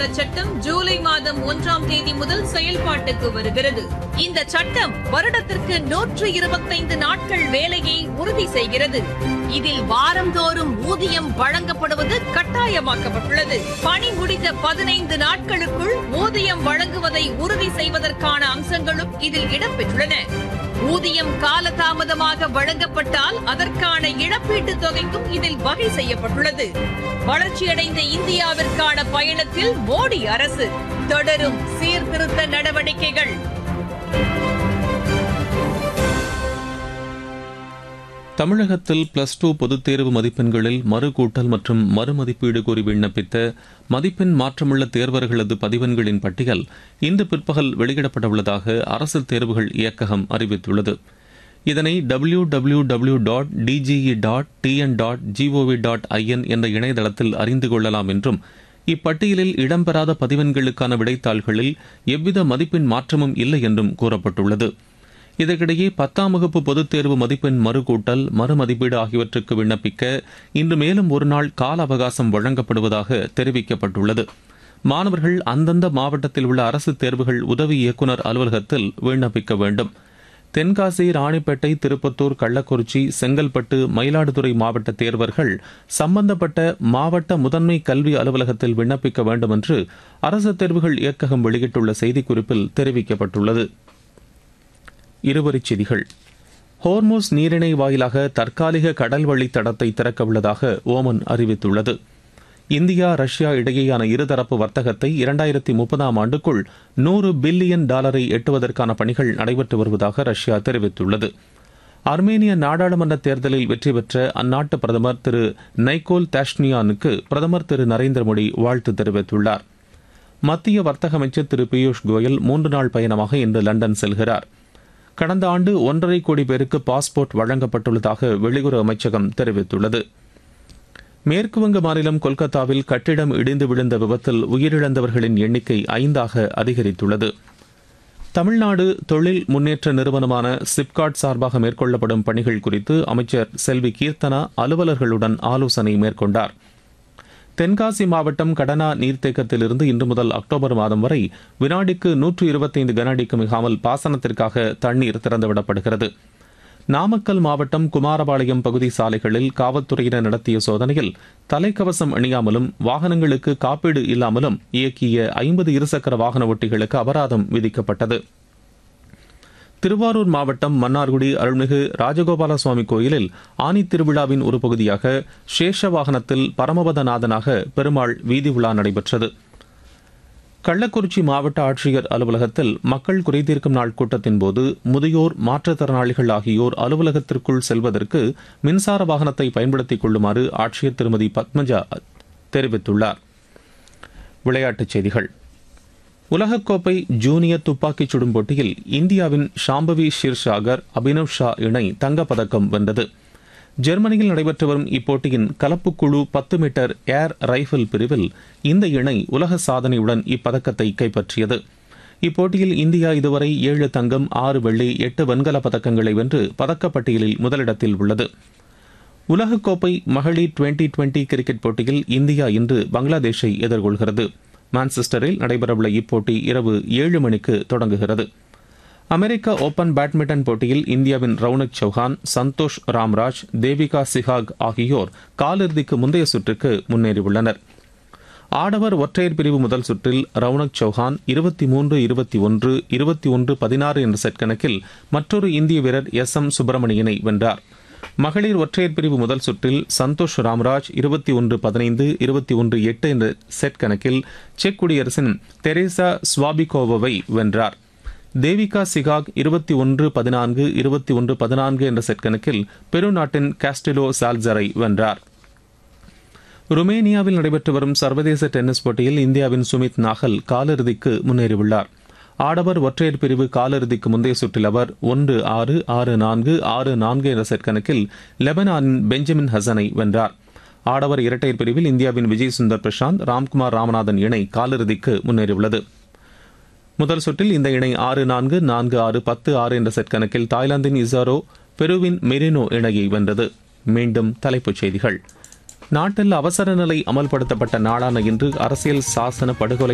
சட்டம் ஜூலை மாதம் ஒன்றாம் தேதி முதல் செயல்பாட்டுக்கு வருகிறது இந்த சட்டம் வருடத்திற்கு நூற்று இருபத்தைந்து நாட்கள் வேலையை உறுதி செய்கிறது இதில் வாரந்தோறும் ஊதியம் வழங்கப்படுவது கட்டாயமாக்கப்பட்டுள்ளது பணி முடிந்த பதினைந்து நாட்களுக்குள் ஊதியம் வழங்குவதை உறுதி செய்வதற்கான அம்சங்களும் இதில் இடம்பெற்றுள்ளன ஊதியம் காலதாமதமாக வழங்கப்பட்டால் அதற்கான இழப்பீட்டுத் தொகைக்கும் இதில் வகை செய்யப்பட்டுள்ளது வளர்ச்சியடைந்த இந்தியாவிற்கான பயணத்தில் மோடி அரசு தொடரும் சீர்திருத்த நடவடிக்கைகள் தமிழகத்தில் பிளஸ் டூ பொதுத் தேர்வு மதிப்பெண்களில் மறுகூட்டல் மற்றும் மறுமதிப்பீடு கோரி விண்ணப்பித்த மதிப்பெண் மாற்றமுள்ள தேர்வர்களது பதிவெண்களின் பட்டியல் இன்று பிற்பகல் வெளியிடப்பட உள்ளதாக அரசு தேர்வுகள் இயக்ககம் அறிவித்துள்ளது இதனை W W W dot DGE dot TN dot GOV dot IN என்ற இணையதளத்தில் அறிந்து கொள்ளலாம் என்றும் இப்பட்டியலில் இடம்பெறாத பதிவெண்களுக்கான விடைத்தாள்களில் எவ்வித மதிப்பெண் மாற்றமும் இல்லை என்றும் கூறப்பட்டுள்ளது இதற்கிடையே பத்தாம் வகுப்பு பொதுத் தேர்வு மதிப்பெண் மறுகூட்டல் மறுமதிப்பீடு ஆகியவற்றுக்கு விண்ணப்பிக்க இன்று மேலும் ஒரு நாள் கால அவகாசம் வழங்கப்படுவதாக தெரிவிக்கப்பட்டுள்ளது மாணவர்கள் அந்தந்த மாவட்டத்தில் உள்ள அரசு தேர்வுகள் உதவி இயக்குநர் அலுவலகத்தில் விண்ணப்பிக்க வேண்டும் தென்காசி ராணிப்பேட்டை திருப்பத்தூர் கள்ளக்குறிச்சி செங்கல்பட்டு மயிலாடுதுறை மாவட்ட தேர்வர்கள் சம்பந்தப்பட்ட மாவட்ட முதன்மை கல்வி அலுவலகத்தில் விண்ணப்பிக்க வேண்டும் என்று அரசு தேர்வுகள் இயக்ககம் வெளியிட்டுள்ள செய்திக்குறிப்பில் தெரிவிக்கப்பட்டுள்ளது இருவரிச் செய்திகள் ஹோர்மோஸ் நீரிணை வாயிலாக தற்காலிக கடல் வழி தடத்தை திறக்க உள்ளதாக ஓமன் அறிவித்துள்ளது இந்தியா ரஷ்யா இடையேயான இருதரப்பு வர்த்தகத்தை இரண்டாயிரத்தி முப்பதாம் ஆண்டுக்குள் நூறு பில்லியன் டாலரை எட்டுவதற்கான பணிகள் நடைபெற்று வருவதாக ரஷ்யா தெரிவித்துள்ளது அர்மேனிய நாடாளுமன்ற தேர்தலில் வெற்றி பெற்ற அந்நாட்டு பிரதமர் திரு நைகோல் தாஷ்னியானுக்கு பிரதமர் திரு நரேந்திர மோடி வாழ்த்து தெரிவித்துள்ளார் மத்திய வர்த்தக அமைச்சர் திரு பியூஷ் கோயல் மூன்று நாள் பயணமாக இன்று லண்டன் செல்கிறார் கடந்த ஆண்டு ஒன்றரை கோடி பேருக்கு பாஸ்போர்ட் வழங்கப்பட்டுள்ளதாக வெளியுறவு அமைச்சகம் தெரிவித்துள்ளது மேற்குவங்க மாநிலம் கொல்கத்தாவில் கட்டிடம் இடிந்து விழுந்த விபத்தில் உயிரிழந்தவர்களின் எண்ணிக்கை ஐந்தாக அதிகரித்துள்ளது தமிழ்நாடு தொழில் முன்னேற்ற நிறுவனமான சிப்காட் சார்பாக மேற்கொள்ளப்படும் பணிகள் குறித்து அமைச்சர் செல்வி கீர்த்தனா அலுவலர்களுடன் ஆலோசனை மேற்கொண்டார் தென்காசி மாவட்டம் கடனா நீர்த்தேக்கத்திலிருந்து இன்று முதல் அக்டோபர் மாதம் வரை வினாடிக்கு நூற்று இருபத்தைந்து கனஅடிக்கு மிகாமல் பாசனத்திற்காக தண்ணீர் திறந்துவிடப்படுகிறது நாமக்கல் மாவட்டம் குமாரபாளையம் பகுதி சாலைகளில் காவல்துறையினர் நடத்திய சோதனையில் தலைக்கவசம் அணியாமலும் வாகனங்களுக்கு காப்பீடு இல்லாமலும் இயக்கிய ஐம்பது இருசக்கர வாகன ஓட்டிகளுக்கு அபராதம் விதிக்கப்பட்டது திருவாரூர் மாவட்டம் மன்னார்குடி அருள்மிகு ராஜகோபால சுவாமி கோயிலில் ஆனி திருவிழாவின் ஒரு பகுதியாக சேஷ வாகனத்தில் பரமபதநாதனாக பெருமாள் வீதி உலா நடைபெற்றது கள்ளக்குறிச்சி மாவட்ட ஆட்சியர் அலுவலகத்தில் மக்கள் குறைதீர்க்கும் நாள் கூட்டத்தின் போது முதியோர் மாற்றுத்திறனாளிகள் ஆகியோர் அலுவலகத்திற்குள் செல்வதற்கு மின்சார வாகனத்தை பயன்படுத்திக் கொள்ளுமாறு ஆட்சியர் திருமதி பத்மஜா தெரிவித்துள்ளார் விளையாட்டுச் செய்திகள் உலகக்கோப்பை ஜூனியர் துப்பாக்கிச் சுடும் போட்டியில் இந்தியாவின் ஷாம்பவி ஷிர்ஷாகர் அபினவ் ஷா இணை தங்கப்பதக்கம் வென்றது ஜெர்மனியில் நடைபெற்று வரும் இப்போட்டியின் கலப்பு குழு பத்து மீட்டர் ஏர் ரைபிள் பிரிவில் இந்த இணை உலக சாதனையுடன் இப்பதக்கத்தை கைப்பற்றியது இப்போட்டியில் இந்தியா இதுவரை ஏழு தங்கம் ஆறு வெள்ளி எட்டு வெண்கலப் பதக்கங்களை வென்று பதக்கப்பட்டியலில் முதலிடத்தில் உள்ளது உலகக்கோப்பை மகளிர் டுவெண்டி டுவெண்டி கிரிக்கெட் போட்டியில் இந்தியா இன்று பங்களாதேஷை எதிர்கொள்கிறது மான்செஸ்டரில் நடைபெறவுள்ள இப்போட்டி இரவு ஏழு மணிக்கு தொடங்குகிறது அமெரிக்க ஓபன் பேட்மிண்டன் போட்டியில் இந்தியாவின் ரவுனக் சௌஹான் சந்தோஷ் ராம்ராஜ் தேவிகா சிஹாக் ஆகியோர் காலிறுதிக்கு முந்தைய சுற்றுக்கு முன்னேறியுள்ளனர் ஆடவர் ஒற்றையர் பிரிவு முதல் சுற்றில் ரவுனக் சௌஹான் இருபத்தி மூன்று இருபத்தி ஒன்று இருபத்தி ஒன்று பதினாறு என்ற செட் கணக்கில் மற்றொரு இந்திய வீரர் எஸ் எம் சுப்பிரமணியனை வென்றார் மகளிர் ஒற்றையர் பிரிவு முதல் சுற்றில் சந்தோஷ் ராம்ராஜ் இருபத்தி ஒன்று பதினைந்து இருபத்தி ஒன்று எட்டு என்ற செட் கணக்கில் செக் குடியரசின் தெரேசா ஸ்வாபிகோவாவை வென்றார் தேவிகா சிகாக் இருபத்தி ஒன்று பதினான்கு இருபத்தி ஒன்று பதினான்கு என்ற செட் கணக்கில் பெரு நாட்டின் காஸ்டிலோ சால்சரை வென்றார் ருமேனியாவில் நடைபெற்று வரும் சர்வதேச டென்னிஸ் போட்டியில் இந்தியாவின் சுமித் நாகல் காலிறுதிக்கு முன்னேறியுள்ளார் ஆடவர் ஒற்றையர் பிரிவு காலிறுதிக்கு முந்தைய சுற்றில் அவர் ஒன்று ஆறு ஆறு நான்கு ஆறு நான்கு என்ற செட் கணக்கில் லெபனானின் பெஞ்சமின் ஹசனை வென்றார் ஆடவர் இரட்டையர் பிரிவில் இந்தியாவின் விஜய் சுந்தர் பிரசாந்த் ராம்குமார் ராமநாதன் இணை காலிறுதிக்கு முன்னேறியுள்ளது முதல் சுற்றில் இந்த இணை ஆறு நான்கு நான்கு ஆறு பத்து ஆறு என்ற செட் கணக்கில் தாய்லாந்தின் இசாரோ பெருவின் மெரினோ இணையை வென்றது மீண்டும் தலைப்புச் செய்திகள் நாட்டில் அவசர நிலை அமல்படுத்தப்பட்ட நாளான இன்று அரசியல் சாசன படுகொலை